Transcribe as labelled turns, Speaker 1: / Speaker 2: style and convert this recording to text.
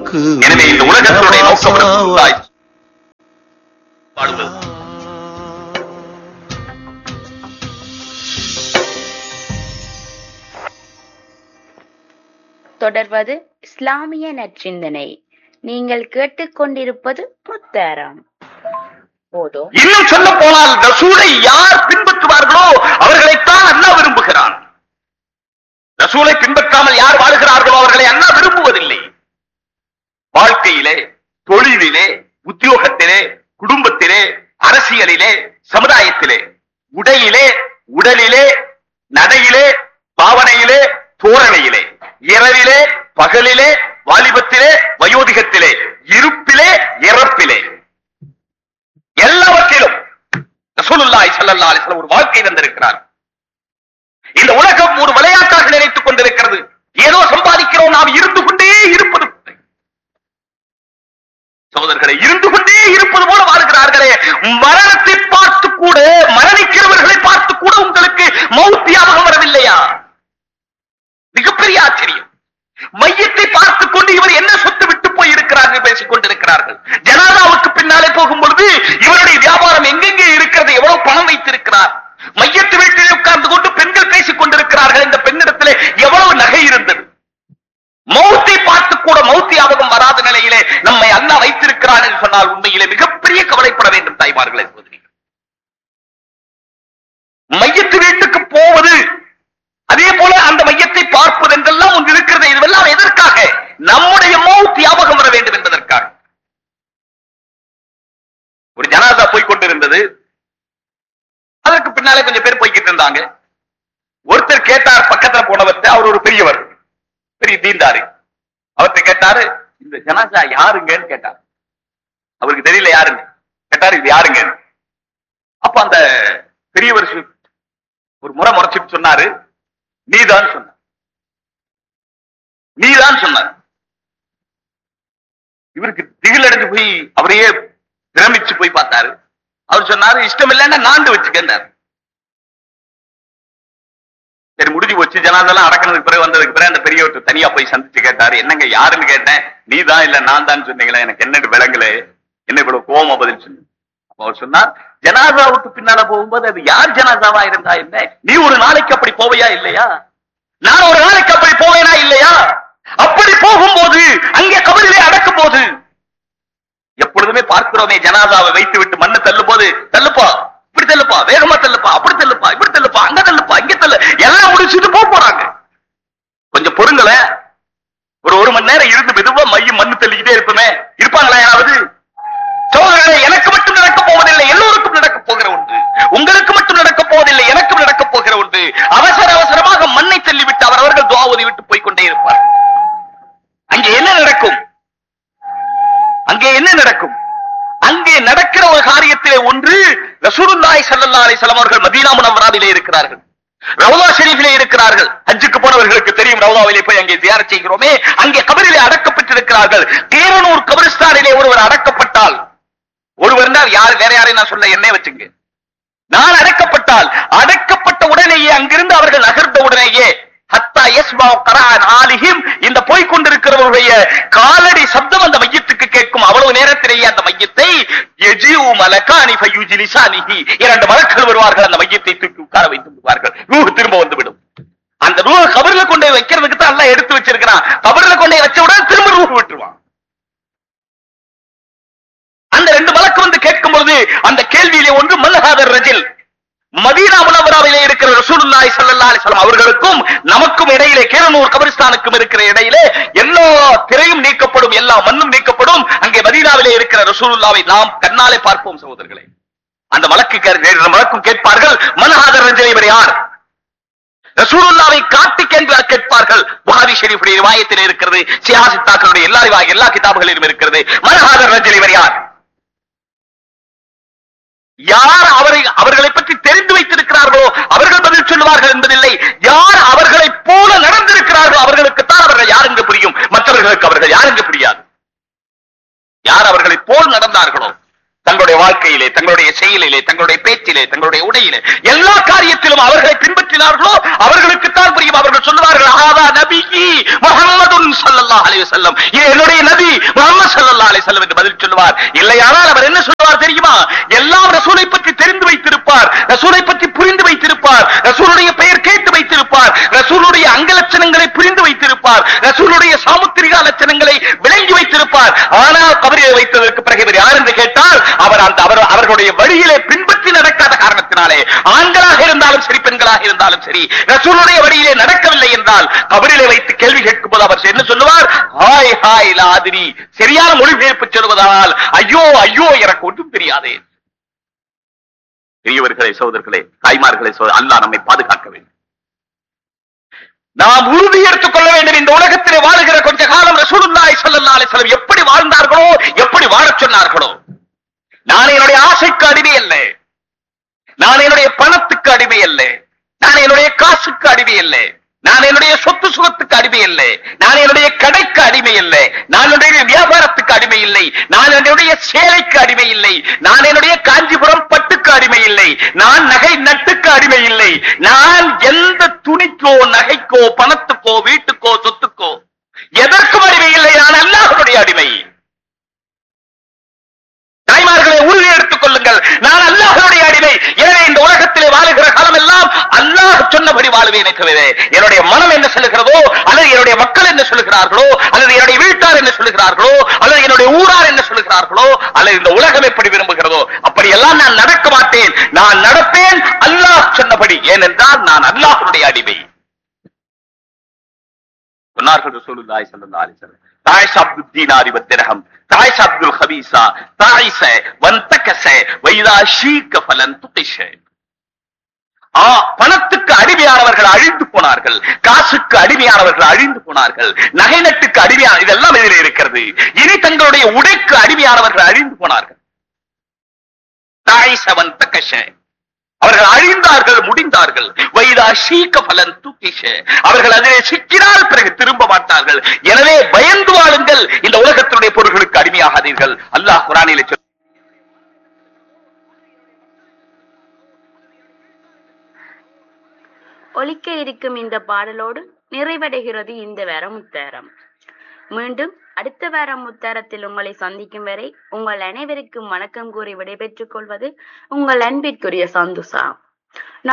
Speaker 1: நமக்கு
Speaker 2: எனவே இந்த உலகத்தினுடைய நோக்கம் ரசூலுல்லாஹி வாழ்வது
Speaker 3: தொடர்வது இஸ்லாமிய நற்சிந்தனை நீங்கள் கேட்டுக்கொண்டிருப்பது முத்தாராம் போதும்
Speaker 2: இன்னும் சொல்ல போனால் ரசூலை யார் பின்பற்றுவார்களோ அவர்களைத்தான் அல்லாஹ் விரும்புகிறான் ரசூலை பின்பற்றாமல் யார் வாழுகிறார்களோ அவர்களை அல்லாஹ் விரும்புவதில்லை வாழ்க்கையிலே தொழிலிலே உத்தியோகத்திலே குடும்பத்திலே அரசியலிலே சமுதாயத்திலே உடையிலே உடலிலே நடையிலே பாவனையிலே தோரணையிலே இரவிலே பகலிலே வாலிபத்திலே வயோதிகத்திலே இருப்பிலே இறப்பிலே எல்லாவற்றிலும் ரசூலுல்லாஹி ஸல்லல்லாஹு அலைஹி வஸல்லம் ஒரு வாழ்க்கை தந்திருக்கிறார் இந்த உலகம் ஒரு விளையாட்டாக நினைத்துக் கொண்டிருக்கிறது ஏதோ சம்பாதிக்கிறோம் நாம் இருந்து கொண்டே இருப்பது போல. சகோதரர்களை இருந்து கொண்டே இருப்பது போல வாழ்கிறார்களே மரணத்தை பார்த்து கூட மரணிக்கிறவர்களை பார்த்து கூட உங்களுக்கு மௌத் ஞாபகம் வரவில்லையா மிகப்பெரிய ஆச்சரியம் மையத்தை பார்த்துக் கொண்டு இவர் என்ன சொத்து விட்டு போய் இருக்கிறார்கள் பேசிக் கொண்டிருக்கிறார்கள் ஜனாதாவுக்கு பின்னாலே போகும் பொழுது இவருடைய வியாபாரம் எங்கெங்கே இருக்கிறது எவ்வளவு பணம் வைத்திருக்கிறார் மையத்து வீட்டில் உட்கார்ந்து கொண்டு பெண்கள் பேசிக் கொண்டிருக்கிறார்கள் இந்த பெண்ணிடத்திலே எவ்வளவு நகை இருந்தது மௌத்தை பார்த்து கூட மௌத்தி ஞாபகம் வராத நிலையிலே நம்மை அல்லாஹ் வைத்திருக்கிறான் என்று சொன்னால் உண்மையிலே மிகப்பெரிய கவலைப்பட வேண்டும் தாய்மார்களே சகோதரிகள் மையத்து வீட்டுக்கு போவது அதே போல அந்த மையத்தை பார்ப்பது என்றெல்லாம் ஒன்று இருக்கிறது இதுவெல்லாம் எதற்காக நம்முடைய மௌத் ஞாபகம் வர வேண்டும் என்பதற்காக ஒரு ஜனாதா போய் கொண்டிருந்தது அதற்கு பின்னாலே கொஞ்சம் பேர் போய்கிட்டு இருந்தாங்க ஒருத்தர் கேட்டார் பக்கத்துல போனவர்கிட்ட அவர் ஒரு பெரியவர் பெரிய தீண்டாரு அவர்கிட்ட கேட்டாரு இந்த ஜனாதா யாருங்கன்னு கேட்டார் அவருக்கு தெரியல யாருங்க கேட்டாரு இது யாருங்க அப்ப அந்த பெரியவர் சொ- ஒரு முறை முறைச்சிட்டு சொன்னாரு நீதான் சொன்ன நீதான் சொன்னார் இவருக்கு திகில் அடைஞ்சு போய் அவரையே பிரமிச்சு போய் பார்த்தாரு அவர் சொன்னாரு இஷ்டம் இல்லைன்னா நாண்டு வச்சுக்கன்னாரு சரி முடிஞ்சு போச்சு ஜனாதெல்லாம் அடக்கினதுக்கு பிறகு வந்ததுக்கு பிறகு அந்த பெரியவர்கிட்ட தனியா போய் சந்திச்சு கேட்டாரு என்னங்க யாருன்னு கேட்டேன் நீதான் இல்ல நான் தான் சொன்னீங்களா எனக்கு என்னன்னு விளங்கல என்ன இவ்வளவு கோவமா பதில் சொன்னீங்க அப்ப அவர் சொன்னார் ஜனாதாவுக்கு பின்னால போகும்போது அது யார் ஜனாதாவா இருந்தா என்ன நீ ஒரு நாளைக்கு அப்படி போவையா இல்லையா நான் ஒரு நாளைக்கு அப்படி போவேனா இல்லையா அப்படி போகும்போது அங்கே கபரிலே அடக்கும் போது எப்பொழுதுமே பார்க்கிறோமே ஜனாதாவை வைத்து விட்டு மண்ணு தள்ளும் போது தள்ளுப்பா இப்படி தள்ளுப்பா வேகமா தள்ளுப்பா அப்படி தள்ளுப்பா இப்படி தள்ளுப்பா அங்க தள்ளுப்பா இங்க தள்ளு எல்லாம் முடிச்சுட்டு போக போறாங்க கொஞ்சம் பொறுங்களேன் ஒரு ஒரு மணி நேரம் இருந்து மெதுவா மையம் மண்ணு தள்ளிக்கிட்டே இருப்போமே இருப்பாங்களா யாராவது சோதரர்களே எனக்கு மட்டும் நடக்க போவதில்லை எல்லோருக்கும் நடக்க போகிற ஒன்று உங்களுக்கு மட்டும் நடக்க போவதில்லை எனக்கும் நடக்க போகிற ஒன்று அவசர அவசரமாக மண்ணை தள்ளிவிட்டு அவரவர்கள் துவாவதி விட்டு போய் கொண்டே இருப்பார் அங்கே என்ன நடக்கும் அங்கே என்ன நடக்கும் அங்கே நடக்கிற ஒரு காரியத்திலே ஒன்று ரசூலுல்லாஹி ஸல்லல்லாஹு அலைஹி வஸல்லம் அவர்கள் மதீனா முனவராவிலே இருக்கிறார்கள் ரவுதா ஷெரீஃபிலே இருக்கிறார்கள் ஹஜ்ஜுக்கு போனவர்களுக்கு தெரியும் ரவுதாவிலே போய் அங்கே தியானம் செய்கிறோமே அங்கே கபரிலே அடக்கப்பட்டிருக்கிறார்கள் தேரனூர் கபரிஸ்தானிலே ஒருவர் அடக்கப்பட்டால் ஒருவர் யார் வேற யாரையும் நான் சொல்ல என்னே வச்சுங்க நான் அடக்கப்பட்டால் அடக்கப்பட்ட உடனேயே அங்கிருந்து அவர்கள் நகர்ந்த உடனேயே ஹத்தா யஸ்மா கரான் ஆலிஹிம் இந்த போய்க் கொண்டிருக்கிறவருடைய காலடி சப்தம் அந்த மையத்துக்கு கேட்கும் அவ்வளவு நேரத்திலேயே அந்த மையத்தை எஜிஉ மலகானி ஃபயுஜிலிசானிஹி இரண்டு மலக்கள் வருவார்கள் அந்த மையத்தை தூக்கி உட்கார வைத்து விடுவார்கள் ரூஹ் திரும்ப வந்துவிடும் அந்த ரூஹ் கபர்ல கொண்டு போய் வைக்கிறதுக்கு தான் எல்லாம் எடுத்து வச்சிருக்கிறான் கபர்ல கொண்டு போய் வச்ச உடனே திரும்ப ரூஹ் விட்டுருவான் அந்த ரெண்டு மலக்கு வந்து கேட்கும் பொழுது அந்த கேள்வியிலே ஒன்று மல்ஹாதர் ரஜில் மதீனா முனவராவிலே இருக்கிற ரசூலுல்லாஹி ஸல்லல்லாஹு அலைஹி வஸல்லம் அவர்களுக்கும் நமக்கும் இடையிலே கேரனூர் கபரிஸ்தானுக்கும் இருக்கிற இடையிலே எல்லா திரையும் நீக்கப்படும் எல்லா மண்ணும் நீக்கப்படும் அங்கே மதீனாவிலே இருக்கிற ரசூலுல்லாவை நாம் கண்ணாலே பார்ப்போம் சகோதரர்களே அந்த மலக்கு கே- மலக்கும் கேட்பார்கள் மல்ஹாதர் ரஜில் இவர் யார் ரசூலுல்லாவை காட்டி கேட்ப- கேட்பார்கள் புகாரி ஷெரீஃபுடைய ரிவாயத்தில் இருக்கிறது சியாசித்தாக்களுடைய எல்லா ரிவா- எல்லா கிதாபுகளிலும் இருக்கிறது மல்ஹாதர் ரஜில் இவர் யார் யார் அவரை அவர்களை பற்றி தெரிந்து வைத்திருக்கிறார்களோ அவர்கள் பதில் சொல்லுவார்கள் என்பதில்லை யார் அவர்களைப் போல நடந்திருக்கிறார்களோ அவர்களுக்குத்தான் அவர்கள் யார் என்று புரியும் மற்றவர்களுக்கு அவர்கள் யார் என்று புரியாது யார் அவர்களைப் போல் நடந்தார்களோ தங்களுடைய வாழ்க்கையிலே தங்களுடைய செயலிலே தங்களுடைய பேச்சிலே தங்களுடைய உடையிலே எல்லா காரியத்திலும் அவர்களை பின்பற்றினார்களோ அவர்களுக்குத்தான் புரியும் அவர்கள் சொல்லுவார்கள் ஆதா நபிகி முஹம்மதுன் ஸல்லல்லாஹு ஸல்லல்லாஹு அலைஹி வஸல்லம் இது என்னுடைய நபி முஹம்மது ஸல்லல்லாஹு அலைஹி வஸல்லம் என்று பதில் சொல்லுவார் இல்லையானால் அவர் என்ன சொல்லுவார் தெரியுமா எல்லாம் ரசூலை பற்றி தெரிந்து வைத்திருப்பார் ரசூலை பற்றி புரிந்து வைத்திருப்பார் ரசூலுடைய பெயர் கேட்டு வைத்திருப்பார் ரசூலுடைய அங்க லட்சணங்களை புரிந்து வைத்திருப்பார் ரசூலுடைய சாமுத்திரிகா லட்சணங்களை விளங்கி வைத்திருப்பார் ஆனால் கபரியை வைத்ததற்கு பிறகு இவர் யார் என்று கேட்டால் அவர் அந்த அவர் அவர்களுடைய வழியிலே பின்பற்றி நடக்காத காரணத்தினாலே ஆண்களாக இருந்தாலும் சரி பெண்களாக இருந்தாலும் சரி ரசூலுடைய வழியிலே நடக்கவில்லை என்றால் கபரிலே வைத்து கேள்வி கேட்கும் போது அவர் என்ன சொல்லுவார் ஹாய் ஹாய் லாதிரி சரியான மொழிபெயர்ப்பு சொல்வதால் ஐயோ ஐயோ எனக்கு ஒன்றும் தெரியாதே பெரியவர்களே சகோதரர்களே தாய்மார்களே சகோதர அல்லாஹ் நம்மை பாதுகாக்க வேண்டும் நாம் உறுதி எடுத்துக் கொள்ள வேண்டும் இந்த உலகத்திலே வாழுகிற கொஞ்ச காலம் ரசூலுல்லாஹி ஸல்லல்லாஹு அலைஹி வஸல்லம் எப்படி வாழ்ந்தார்களோ எப்படி வாழச் சொன்னார்களோ நான் என்னுடைய ஆசைக்கு அடிமை அல்ல நான் என்னுடைய பணத்துக்கு அடிமை அல்ல நான் என்னுடைய காசுக்கு அடிமை அல்ல நான் என்னுடைய சொத்து சுகத்துக்கு அடிமை இல்லை நான் என்னுடைய கடைக்கு அடிமை இல்லை நான் என்னுடைய வியாபாரத்துக்கு அடிமை இல்லை நான் என்னுடைய சேலைக்கு அடிமை இல்லை நான் என்னுடைய காஞ்சிபுரம் பட்டுக்கு அடிமை இல்லை நான் நகை நட்டுக்கு அடிமை இல்லை நான் எந்த துணிக்கோ நகைக்கோ பணத்துக்கோ வீட்டுக்கோ சொத்துக்கோ எதற்கும் அடிமை இல்லை நான் அல்லாஹ்வுடைய அடிமை தாய்மார்களை உறுதி எடுத்துக் கொள்ளுங்கள் நான் அல்லாஹ்வுடைய அடிமை எனவே இந்த உலகத்திலே வாழுகிற காலம் எல்லாம் அல்லாஹ் சொன்னபடி வாழுவேனே தவிர என்னுடைய மனம் என்ன சொல்லுகிறதோ அல்லது என்னுடைய மக்கள் என்ன சொல்லுகிறார்களோ அல்லது என்னுடைய வீட்டார் என்ன சொல்லுகிறார்களோ அல்லது என்னுடைய ஊரார் என்ன சொல்லுகிறார்களோ அல்லது இந்த உலகம் எப்படி விரும்புகிறதோ அப்படியெல்லாம் நான் நடக்க மாட்டேன் நான் நடப்பேன் அல்லாஹ் சொன்னபடி ஏனென்றால் நான் அல்லாஹ்வுடைய அடிமை சொன்னார்கள் ரசூலுல்லாஹி ஸல்லல்லாஹு அலைஹி வஸல்லம் தாயிஷ் அப்துல் தீனாரி வத்திரஹம் தாயிஷ் அப்துல் ஹபீஸா தாயிஷ வந்தகச வைதா ஷீக்க ஃபலன் துகிஷ ஆ பணத்துக்கு அடிமையானவர்கள் அழிந்து போனார்கள் காசுக்கு அடிமையானவர்கள் அழிந்து போனார்கள் நகை நட்டுக்கு அடிமையான இதெல்லாம் இதில் இருக்கிறது இனி தங்களுடைய உடைக்கு அடிமையானவர்கள் அழிந்து போனார்கள் தாயிஷ வந்தகஷ அவர்கள் அழிந்தார்கள் முடிந்தார்கள் வைதா ஷீக்க பலன் தூக்கிஷ அவர்கள் அதிலே சிக்கினால் பிறகு திரும்ப மாட்டார்கள் எனவே பயந்து வாழுங்கள் இந்த உலகத்தினுடைய பொருள்களுக்கு அடிமையாகாதீர்கள் அல்லாஹ் குரானிலே சொல்
Speaker 3: ஒலிக்க இருக்கும் இந்த பாடலோடு நிறைவடைகிறது இந்த வார முத்தாரம் மீண்டும் அடுத்த வார முத்தாரத்தில் உங்களை சந்திக்கும் வரை உங்கள் அனைவருக்கும் வணக்கம் கூறி விடைபெற்றுக் கொள்வது உங்கள் அன்பிற்குரிய சந்துசா